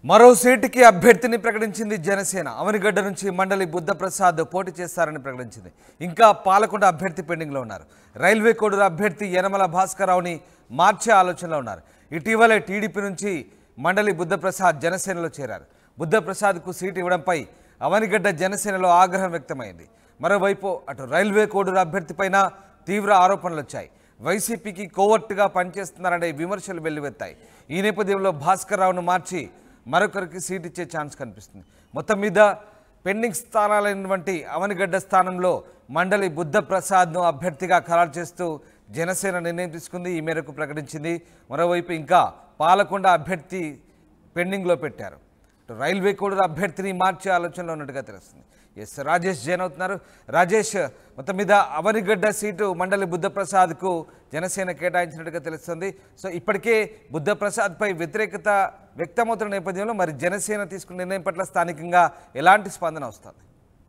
మరో సీటుకి అభ్యర్థిని ప్రకటించింది జనసేన అవనిగడ్డ నుంచి మండలి బుద్ధప్రసాద్ పోటీ చేస్తారని ప్రకటించింది ఇంకా పాలకొండ అభ్యర్థి పెండింగ్లో ఉన్నారు రైల్వే కోడూరు అభ్యర్థి యనమల భాస్కరరావుని మార్చే ఆలోచనలో ఉన్నారు ఇటీవలే టీడీపీ నుంచి మండలి బుద్ధప్రసాద్ జనసేనలో చేరారు బుద్ధప్రసాద్కు సీటు ఇవ్వడంపై అవనిగడ్డ జనసేనలో ఆగ్రహం వ్యక్తమైంది మరోవైపు అటు రైల్వే కోడూరు అభ్యర్థిపైన తీవ్ర ఆరోపణలు వచ్చాయి వైసీపీకి కోవర్టుగా పనిచేస్తున్నారనే విమర్శలు వెల్లువెత్తాయి ఈ నేపథ్యంలో భాస్కర్ రావును మార్చి మరొకరికి సీట్ ఇచ్చే ఛాన్స్ కనిపిస్తుంది మొత్తం మీద పెండింగ్ స్థానాలైనటువంటి అవనిగడ్డ స్థానంలో మండలి బుద్ధప్రసాద్ను అభ్యర్థిగా ఖరారు చేస్తూ జనసేన నిర్ణయం తీసుకుంది ఈ మేరకు ప్రకటించింది మరోవైపు ఇంకా పాలకొండ అభ్యర్థి పెండింగ్లో పెట్టారు ఇటు రైల్వే కోడూరు అభ్యర్థిని మార్చే ఆలోచనలో ఉన్నట్టుగా తెలుస్తుంది ఎస్ రాజేష్ జైన్ అవుతున్నారు రాజేష్ మొత్తం మీద అవనిగడ్డ సీటు మండలి బుద్ధప్రసాద్కు జనసేన కేటాయించినట్టుగా తెలుస్తుంది సో ఇప్పటికే బుద్ధప్రసాద్పై వ్యతిరేకత వ్యక్తమవుతున్న నేపథ్యంలో మరి జనసేన తీసుకున్న నిర్ణయం పట్ల స్థానికంగా ఎలాంటి స్పందన వస్తుంది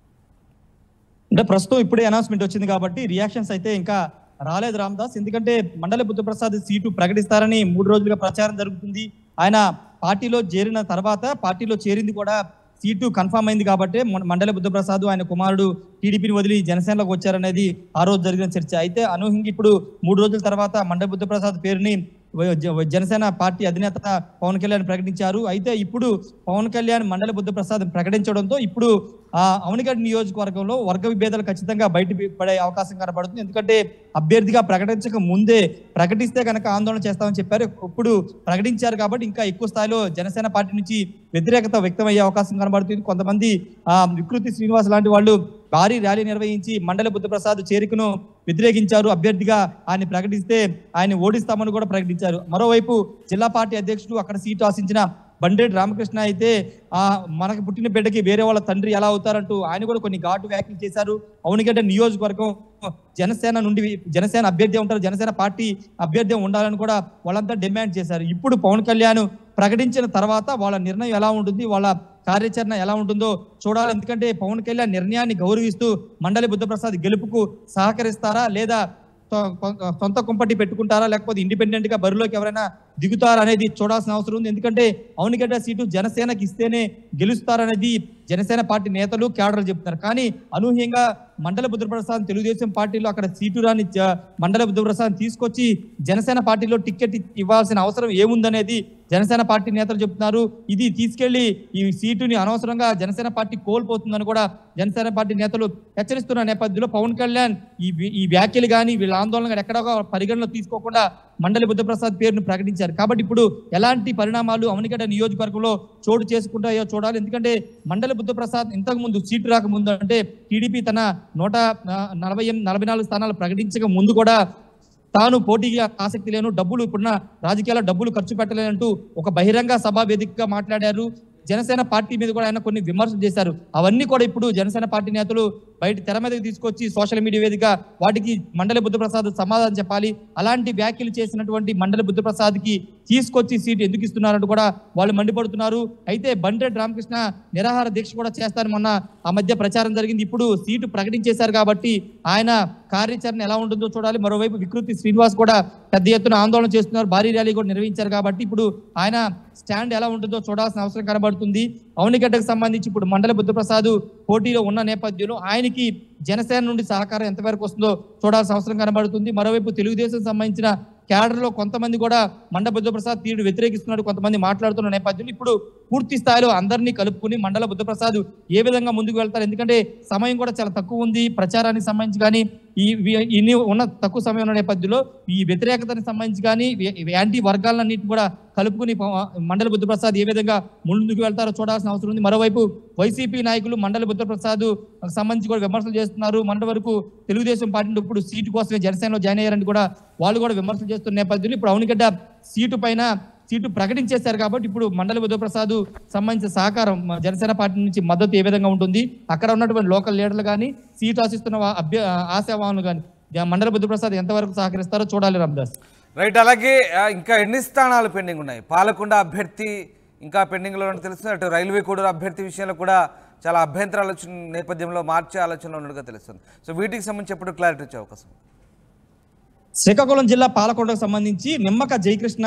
అంటే ప్రస్తుతం ఇప్పుడే అనౌన్స్మెంట్ వచ్చింది కాబట్టి రియాక్షన్స్ అయితే ఇంకా రాలేదు రామదాస్ ఎందుకంటే మండలి బుద్ధప్రసాద్ సీటు ప్రకటిస్తారని మూడు రోజులుగా ప్రచారం జరుగుతుంది ఆయన పార్టీలో చేరిన తర్వాత పార్టీలో చేరింది కూడా సీటు కన్ఫర్మ్ అయింది కాబట్టి మన- మండలి బుద్ధప్రసాద్ ఆయన కుమారుడు టీడీపీని వదిలి జనసేనలోకి వచ్చారనేది ఆ రోజు జరిగిన చర్చ అయితే అనూహ్యంగా ఇప్పుడు మూడు రోజుల తర్వాత మండలి బుద్ధప్రసాద్ పేరుని వ- జ- జనసేన పార్టీ అధినేత పవన్ కళ్యాణ్ ప్రకటించారు అయితే ఇప్పుడు పవన్ కళ్యాణ్ మండలి బుద్ధప్రసాద్ ప్రకటించడంతో ఇప్పుడు ఆ అవనిగడ్డ నియోజకవర్గంలో వర్గ విభేదాలు ఖచ్చితంగా బయట పడే అవకాశం కనబడుతుంది ఎందుకంటే అభ్యర్థిగా ప్రకటించక ముందే ప్రకటిస్తే కనుక ఆందోళన చేస్తామని చెప్పారు ఇప్పుడు ప్రకటించారు కాబట్టి ఇంకా ఎక్కువ స్థాయిలో జనసేన పార్టీ నుంచి వ్యతిరేకత వ్యక్తమయ్యే అవకాశం కనబడుతుంది కొంతమంది ఆ వికృతి శ్రీనివాస్ లాంటి వాళ్ళు భారీ ర్యాలీ నిర్వహించి మండలి బుద్ధప్రసాద్ చేరికను వ్యతిరేకించారు అభ్యర్థిగా ఆయన ప్రకటిస్తే ఆయన ఓడిస్తామని కూడా ప్రకటించారు మరోవైపు జిల్లా పార్టీ అధ్యక్షుడు అక్కడ సీటు ఆశించిన బండేటి రామకృష్ణ అయితే ఆ మనకు పుట్టిన బిడ్డకి వేరే వాళ్ళ తండ్రి ఎలా అవుతారంటూ ఆయన కూడా కొన్ని ఘాటు వ్యాఖ్యలు చేశారు అవునుగడ్డ నియోజకవర్గం జనసేన నుండి జనసేన అభ్యర్థి ఉంటారు జనసేన పార్టీ అభ్యర్థి ఉండాలని కూడా వాళ్ళంతా డిమాండ్ చేశారు ఇప్పుడు పవన్ కళ్యాణ్ ప్రకటించిన తర్వాత వాళ్ళ నిర్ణయం ఎలా ఉంటుంది వాళ్ళ కార్యాచరణ ఎలా ఉంటుందో చూడాలి ఎందుకంటే పవన్ కళ్యాణ్ నిర్ణయాన్ని గౌరవిస్తూ మండలి బుద్ధప్రసాద్ గెలుపుకు సహకరిస్తారా లేదా సొ- కొ- సొంత కుంపటి పెట్టుకుంటారా లేకపోతే ఇండిపెండెంట్ గా బరిలోకి ఎవరైనా దిగుతారా అనేది చూడాల్సిన అవసరం ఉంది ఎందుకంటే అవునిగడ్డ సీటు జనసేనకి ఇస్తేనే గెలుస్తారనేది జనసేన పార్టీ నేతలు క్యాడర్లు చెప్తున్నారు కానీ అనూహ్యంగా మండల బుద్ధప్రసాద్ తెలుగుదేశం పార్టీలో అక్కడ సీటు రాని జ- మండల బుద్ధప్రసాద్ తీసుకొచ్చి జనసేన పార్టీలో టికెట్ ఇవ్వాల్సిన అవసరం ఏముందనేది జనసేన పార్టీ నేతలు చెప్తున్నారు ఇది తీసుకెళ్లి ఈ సీటుని అనవసరంగా జనసేన పార్టీ కోల్పోతుందని కూడా జనసేన పార్టీ నేతలు హెచ్చరిస్తున్న నేపథ్యంలో పవన్ కళ్యాణ్ ఈ వి- ఈ వ్యాఖ్యలు కానీ వీళ్ళ ఆందోళన కానీ ఎక్కడో పరిగణలో తీసుకోకుండా మండలి బుద్ధప్రసాద్ పేరును ప్రకటించారు కాబట్టి ఇప్పుడు ఎలాంటి పరిణామాలు అవనిగడ్డ నియోజకవర్గంలో చోటు చేసుకుంటాయో చూడాలి ఎందుకంటే మండలి బుద్ధప్రసాద్ ఇంతకు ముందు సీటు రాకముందు అంటే టీడీపీ తన నూట ఆ, నలభై ఎనిమిది నలభై నాలుగు స్థానాలు ప్రకటించక ముందు కూడా తాను పోటీగా ఆసక్తి లేను డబ్బులు ఇప్పుడున్న రాజకీయాల్లో డబ్బులు ఖర్చు పెట్టలేనంటూ ఒక బహిరంగ సభా వేదికగా మాట్లాడారు జనసేన పార్టీ మీద కూడా ఆయన కొన్ని విమర్శలు చేశారు అవన్నీ కూడా ఇప్పుడు జనసేన పార్టీ నేతలు బయట తెర మీదకి తీసుకొచ్చి సోషల్ మీడియా వేదిక వాటికి మండలి బుద్ధప్రసాద్ సమాధానం చెప్పాలి అలాంటి వ్యాఖ్యలు చేసినటువంటి మండలి బుద్ధప్రసాద్కి తీసుకొచ్చి సీటు ఎందుకు ఇస్తున్నారంటూ కూడా వాళ్ళు మండిపడుతున్నారు అయితే బండ్రెడ్డి రామకృష్ణ నిరాహార దీక్ష కూడా చేస్తారని మొన్న ఆ మధ్య ప్రచారం జరిగింది ఇప్పుడు సీటు ప్రకటించేశారు కాబట్టి ఆయన కార్యాచరణ ఎలా ఉంటుందో చూడాలి మరోవైపు వికృతి శ్రీనివాస్ కూడా పెద్ద ఎత్తున ఆందోళన చేస్తున్నారు భారీ ర్యాలీ కూడా నిర్వహించారు కాబట్టి ఇప్పుడు ఆయన స్టాండ్ ఎలా ఉంటుందో చూడాల్సిన అవసరం కనబడుతుంది అవనిగడ్డకు సంబంధించి ఇప్పుడు మండల బుద్ధప్రసాద్ పోటీలో ఉన్న నేపథ్యంలో ఆయనకి జనసేన నుండి సహకారం ఎంతవరకు వస్తుందో చూడాల్సిన అవసరం కనబడుతుంది మరోవైపు తెలుగుదేశం సంబంధించిన క్యాడర్ లో కొంతమంది కూడా మండ బుద్ధప్రసాద్ తీరుడు వ్యతిరేకిస్తున్నాడు కొంతమంది మాట్లాడుతున్న నేపథ్యంలో ఇప్పుడు పూర్తి స్థాయిలో అందరినీ కలుపుకుని మండల బుద్ధప్రసాద్ ఏ విధంగా ముందుకు వెళ్తారు ఎందుకంటే సమయం కూడా చాలా తక్కువ ఉంది ప్రచారానికి సంబంధించి కానీ ఈ వి- ఇన్ని ఉన్న తక్కువ సమయం ఉన్న నేపథ్యంలో ఈ వ్యతిరేకతని సంబంధించి కానీ వి- యాంటీ వర్గాలన్నింటిని కూడా కలుపుకుని పవ- మండల బుద్ధప్రసాద్ ఏ విధంగా ముందుకు వెళ్తారో చూడాల్సిన అవసరం ఉంది మరోవైపు వైసీపీ నాయకులు మండల బుద్ధప్రసాద్ సంబంధించి కూడా విమర్శలు చేస్తున్నారు మండ వరకు తెలుగుదేశం పార్టీలో ఇప్పుడు సీటు కోసమే జనసేనలో జాయిన్ అయ్యారని కూడా వాళ్ళు కూడా విమర్శలు చేస్తున్న నేపథ్యంలో ఇప్పుడు అవునిగడ్డ సీటు పైన సీటు ప్రకటించేశారు కాబట్టి ఇప్పుడు మండలి బుద్ధప్రసాద్ సంబంధించిన సహకారం మా జనసేన పార్టీ నుంచి మద్దతు ఏ విధంగా ఉంటుంది అక్కడ ఉన్నటువంటి లోకల్ లీడర్లు కానీ సీటు ఆశిస్తున్న వా- అభ్య ఆశావాహులు కానీ మండలి బుద్ధప్రసాద్ ఎంతవరకు సహకరిస్తారో చూడాలి రామదాస్ రైట్ అలాగే ఆ, ఇంకా ఎన్ని స్థానాలు పెండింగ్ ఉన్నాయి పాలకొండ అభ్యర్థి ఇంకా పెండింగ్లో ఉన్నట్టు తెలుస్తుంది అటు రైల్వే కోడూరు అభ్యర్థి విషయంలో కూడా చాలా అభ్యంతరాలు వచ్చిన నేపథ్యంలో మార్చే ఆలోచనలో ఉన్నట్టుగా తెలుస్తుంది సో వీటికి సంబంధించి ఎప్పుడు క్లారిటీ వచ్చే అవకాశం ఉంది? శ్రీకాకుళం జిల్లా పాలకొండకు సంబంధించి నిమ్మక జయకృష్ణ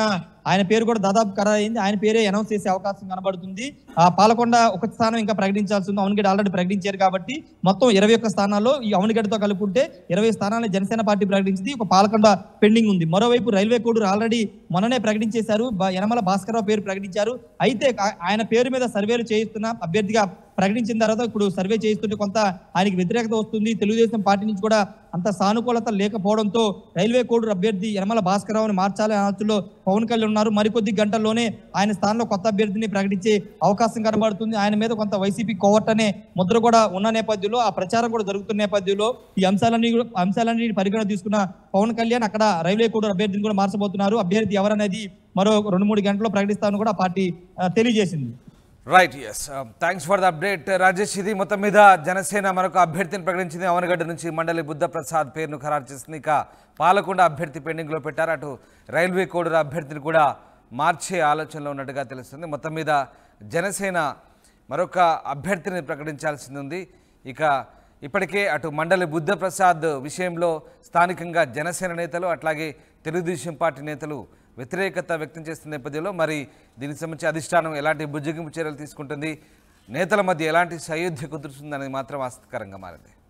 ఆయన పేరు కూడా దాదాపు ఖరారు అయింది ఆయన పేరే అనౌన్స్ చేసే అవకాశం కనబడుతుంది ఆ పాలకొండ ఒక స్థానం ఇంకా ప్రకటించాల్సి ఉంది అవనిగడ్డ ఆల్రెడీ ప్రకటించారు కాబట్టి మొత్తం ఇరవై ఒక్క స్థానాల్లో ఈ అవనిగడ్డతో కలుపుకుంటే ఇరవై స్థానాలను జనసేన పార్టీ ప్రకటించింది ఒక పాలకొండ పెండింగ్ ఉంది మరోవైపు రైల్వే కోడూరు ఆల్రెడీ మొన్ననే ప్రకటించేశారు బ- యనమల భాస్కరరావు పేరు ప్రకటించారు అయితే ఆ- ఆయన పేరు మీద సర్వేలు చేయిస్తున్న అభ్యర్థిగా ప్రకటించిన తర్వాత ఇప్పుడు సర్వే చేయిస్తుంటే కొంత ఆయనకి వ్యతిరేకత వస్తుంది తెలుగుదేశం పార్టీ నుంచి కూడా అంత సానుకూలత లేకపోవడంతో రైల్వే కోడూరు అభ్యర్థి యనమల భాస్కరరావుని మార్చాలి ఆలోచనలో పవన్ కళ్యాణ్ ఉన్నారు మరికొద్ది గంటల్లోనే ఆయన స్థానంలో కొత్త అభ్యర్థిని ప్రకటించే అవకాశం కనబడుతుంది ఆయన మీద కొంత వైసీపీ కోవర్ట్ అనే ముద్ర కూడా ఉన్న నేపథ్యంలో ఆ ప్రచారం కూడా జరుగుతున్న నేపథ్యంలో ఈ అంశాలన్నీ కూడా- అంశాలన్నీ పరిగణ తీసుకున్న పవన్ కళ్యాణ్ అక్కడ రైల్వే కోడూరు అభ్యర్థిని కూడా మార్చబోతున్నారు అభ్యర్థి ఎవరనేది మరో రెండు మూడు గంటల్లో ప్రకటిస్తామని కూడా ఆ పార్టీ ఆ, తెలియజేసింది right yes thanks for the update Rajesh ఇది మొత్తం మీద జనసేన మరొక అభ్యర్థిని ప్రకటించింది అవనగడ్డ నుంచి మండలి బుద్ధ ప్రసాద్ పేరును ఖరారు చేసింది ఇక పాలకొండ అభ్యర్థి పెండింగ్లో పెట్టారు అటు రైల్వే కోడూరు అభ్యర్థిని కూడా మార్చే ఆలోచనలో ఉన్నట్టుగా తెలుస్తుంది మొత్తం మీద జనసేన మరొక అభ్యర్థిని ప్రకటించాల్సింది ఉంది ఇక ఇప్పటికే అటు మండలి బుద్ధ ప్రసాద్ విషయంలో స్థానికంగా జనసేన నేతలు అట్లాగే తెలుగుదేశం పార్టీ నేతలు వ్యతిరేకత వ్యక్తం చేస్తున్న నేపథ్యంలో మరి దీనికి సంబంధించి అధిష్టానం ఎలాంటి బుజ్జగింపు చర్యలు తీసుకుంటుంది నేతల మధ్య ఎలాంటి సయోధ్య కుదురుతుందనేది మాత్రం ఆసక్తికరంగా మారింది